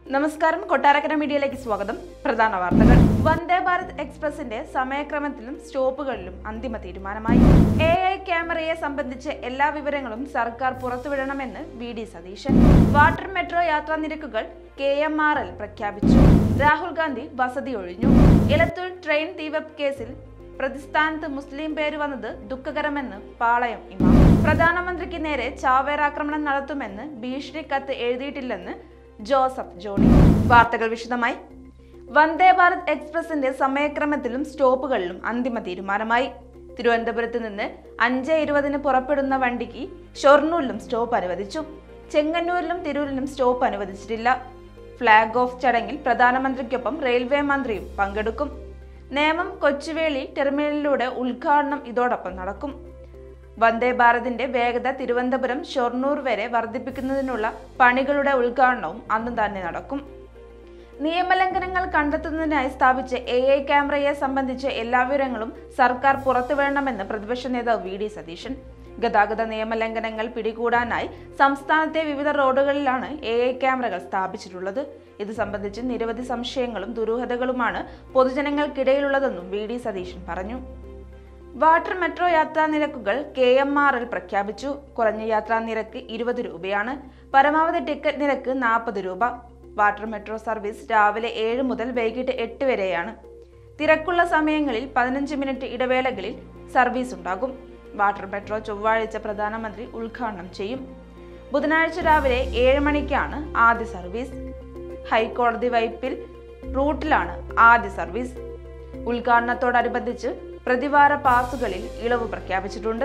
നമസ്കാരം കൊട്ടാരക്കര മീഡിയയിലേക്ക് സ്വാഗതം പ്രധാന വാർത്തകൾ വന്ദേ ഭാരത് എക്സ്പ്രസിന്റെ സമയക്രമത്തിലും സ്റ്റോപ്പുകളിലും അന്തിമ തീരുമാനമായി എ ഐ ക്യാമറയെ സംബന്ധിച്ച് എല്ലാ വിവരങ്ങളും സർക്കാർ പുറത്തുവിടണമെന്ന് V D Satheesan water metro യാത്രാ നിരക്കുകൾ കെ എം ആർ എൽ പ്രഖ്യാപിച്ചു രാഹുൽ ഗാന്ധി വസതി ഒഴിഞ്ഞു ഇലത്തൂർ ട്രെയിൻ തീവപ്പ് കേസിൽ പ്രതിസ്ഥാനത്ത് മുസ്ലിം പേര് വന്നത് ദുഃഖകരമെന്ന് പാളയം ഇമാം പ്രധാനമന്ത്രിക്ക് നേരെ ചാവേറാക്രമണം നടത്തുമെന്ന് ഭീഷണി കത്ത് എഴുതിയിട്ടില്ലെന്ന് ജോസഫ് ജോണി വാർത്തകൾ വിശദമായി വന്ദേ ഭാരത് എക്സ്പ്രസിന്റെ സമയക്രമത്തിലും സ്റ്റോപ്പുകളിലും അന്തിമ തീരുമാനമായി തിരുവനന്തപുരത്ത് നിന്ന് അഞ്ച് ഇരുപതിന് പുറപ്പെടുന്ന വണ്ടിക്ക് ഷൊർണൂരിലും സ്റ്റോപ്പ് അനുവദിച്ചു ചെങ്ങന്നൂരിലും തിരൂരിലും സ്റ്റോപ്പ് അനുവദിച്ചിട്ടില്ല ഫ്ളാഗ് ഓഫ് ചടങ്ങിൽ പ്രധാനമന്ത്രിക്കൊപ്പം റെയിൽവേ മന്ത്രിയും പങ്കെടുക്കും നേമം കൊച്ചുവേളി ടെർമിനലിലൂടെ ഉദ്ഘാടനം ഇതോടൊപ്പം നടക്കും വന്ദേ ഭാരതിന്റെ വേഗത തിരുവനന്തപുരം ഷൊർണൂർ വരെ വർദ്ധിപ്പിക്കുന്നതിനുള്ള പണികളുടെ ഉദ്ഘാടനവും അന്ന് തന്നെ നടക്കും നിയമലംഘനങ്ങൾ കണ്ടെത്തുന്നതിനായി സ്ഥാപിച്ച എ ഐ ക്യാമറയെ സംബന്ധിച്ച എല്ലാ വിവരങ്ങളും സർക്കാർ പുറത്തുവിടണമെന്ന് പ്രതിപക്ഷ നേതാവ് വി ഡി സതീശൻ ഗതാഗത നിയമലംഘനങ്ങൾ പിടികൂടാനായി സംസ്ഥാനത്തെ വിവിധ റോഡുകളിലാണ് എ ഐ ക്യാമറകൾ സ്ഥാപിച്ചിട്ടുള്ളത് ഇത് സംബന്ധിച്ച് നിരവധി സംശയങ്ങളും ദുരൂഹതകളുമാണ് പൊതുജനങ്ങൾക്കിടയിലുള്ളതെന്നും വി ഡി സതീശൻ പറഞ്ഞു വാട്ടർ മെട്രോ യാത്രാ നിരക്കുകൾ കെ എം ആർ എൽ പ്രഖ്യാപിച്ചു കുറഞ്ഞ യാത്രാ നിരക്ക് ഇരുപത് രൂപയാണ് പരമാവധി ടിക്കറ്റ് നിരക്ക് നാൽപ്പത് രൂപ വാട്ടർ മെട്രോ സർവീസ് രാവിലെ ഏഴ് മുതൽ വൈകിട്ട് എട്ട് വരെയാണ് തിരക്കുള്ള സമയങ്ങളിൽ പതിനഞ്ച് മിനിറ്റ് ഇടവേളകളിൽ സർവീസ് ഉണ്ടാകും വാട്ടർ മെട്രോ ചൊവ്വാഴ്ച പ്രധാനമന്ത്രി ഉദ്ഘാടനം ചെയ്യും ബുധനാഴ്ച രാവിലെ ഏഴ് മണിക്കാണ് ആദ്യ സർവീസ് ഹൈക്കോടതി വൈപ്പിൽ റൂട്ടിലാണ് ആദ്യ സർവീസ് ഉദ്ഘാടനത്തോടനുബന്ധിച്ച് പ്രതിവാര പാസുകളിൽ ഇളവ് പ്രഖ്യാപിച്ചിട്ടുണ്ട്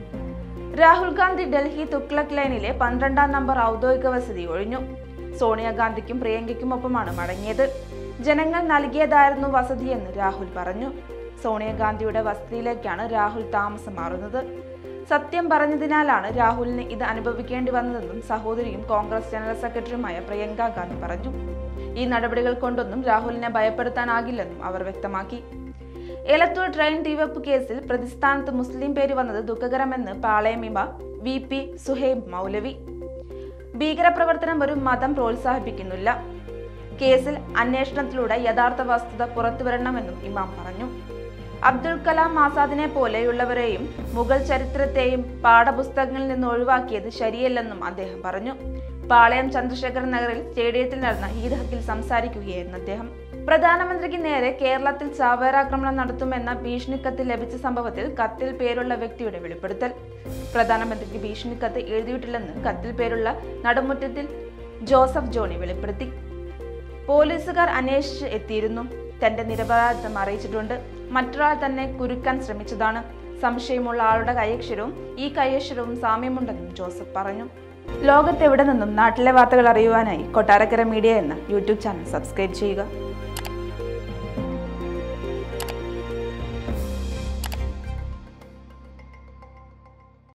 രാഹുൽ ഗാന്ധി ഡൽഹി തുക്ലക് ലൈനിലെ പന്ത്രണ്ടാം നമ്പർ ഔദ്യോഗിക വസതി ഒഴിഞ്ഞു സോണിയാഗാന്ധിക്കും പ്രിയങ്കയ്ക്കുമൊപ്പമാണ് മടങ്ങിയത് ജനങ്ങൾ നൽകിയതായിരുന്നു വസതിയെന്ന് രാഹുൽ പറഞ്ഞു സോണിയാഗാന്ധിയുടെ വസതിയിലേക്കാണ് രാഹുൽ താമസം മാറുന്നത് സത്യം പറഞ്ഞതിനാലാണ് രാഹുലിന് ഇത് അനുഭവിക്കേണ്ടി വന്നതെന്നും സഹോദരിയും കോൺഗ്രസ് ജനറൽ സെക്രട്ടറിയുമായ പ്രിയങ്ക ഗാന്ധി പറഞ്ഞു ഈ നടപടികൾ കൊണ്ടൊന്നും രാഹുലിനെ ഭയപ്പെടുത്താനാകില്ലെന്നും അവർ വ്യക്തമാക്കി എലത്തൂർ ട്രെയിൻ തീവെപ്പ് കേസിൽ പ്രതിസ്ഥാനത്ത് മുസ്ലിം പേര് വന്നത് ദുഃഖകരമെന്ന് പാളയമിമ വി പി സുഹൈബ് മൗലവി ഭീകരപ്രവർത്തനം ഒരു മതം പ്രോത്സാഹിപ്പിക്കുന്നില്ല കേസിൽ അന്വേഷണത്തിലൂടെ യഥാർത്ഥ വസ്തുത പുറത്തുവരണമെന്നും ഇമാം പറഞ്ഞു അബ്ദുൽ കലാം ആസാദിനെ പോലെയുള്ളവരെയും മുഗൾ ചരിത്രത്തെയും പാഠപുസ്തകങ്ങളിൽ നിന്ന് ഒഴിവാക്കിയത് ശരിയല്ലെന്നും അദ്ദേഹം പറഞ്ഞു പാളയം ചന്ദ്രശേഖർ നഗറിൽ സ്റ്റേഡിയത്തിൽ നടന്ന ഈദ് ഹക്കിൽ സംസാരിക്കുകയായിരുന്നു അദ്ദേഹം പ്രധാനമന്ത്രിക്ക് നേരെ കേരളത്തിൽ ചാവേറാക്രമണം നടത്തുമെന്ന ഭീഷണിക്കത്ത് ലഭിച്ച സംഭവത്തിൽ കത്തിൽ പേരുള്ള വ്യക്തിയുടെ വെളിപ്പെടുത്തൽ പ്രധാനമന്ത്രിക്ക് ഭീഷണിക്കത്ത് എഴുതിയിട്ടില്ലെന്ന് കത്തിൽ പേരുള്ള നടുമുറ്റത്തിൽ ജോസഫ് ജോണി വെളിപ്പെടുത്തി പോലീസുകാർ അന്വേഷിച്ച് എത്തിയിരുന്നു തന്റെ നിരപരാധിത്വം അറിയിച്ചിട്ടുണ്ട് മറ്റൊരാൾ തന്നെ കുരുക്കാൻ ശ്രമിച്ചതാണ് സംശയമുള്ള ആളുടെ കൈയക്ഷരവും ഈ കൈയക്ഷരവും സാമ്യമുണ്ടെന്നും ജോസഫ് പറഞ്ഞു ലോകത്തെവിടെ നിന്നും നാട്ടിലെ വാർത്തകൾ അറിയുവാനായി കൊട്ടാരക്കര മീഡിയ എന്ന യൂട്യൂബ് ചാനൽ സബ്സ്ക്രൈബ് ചെയ്യുക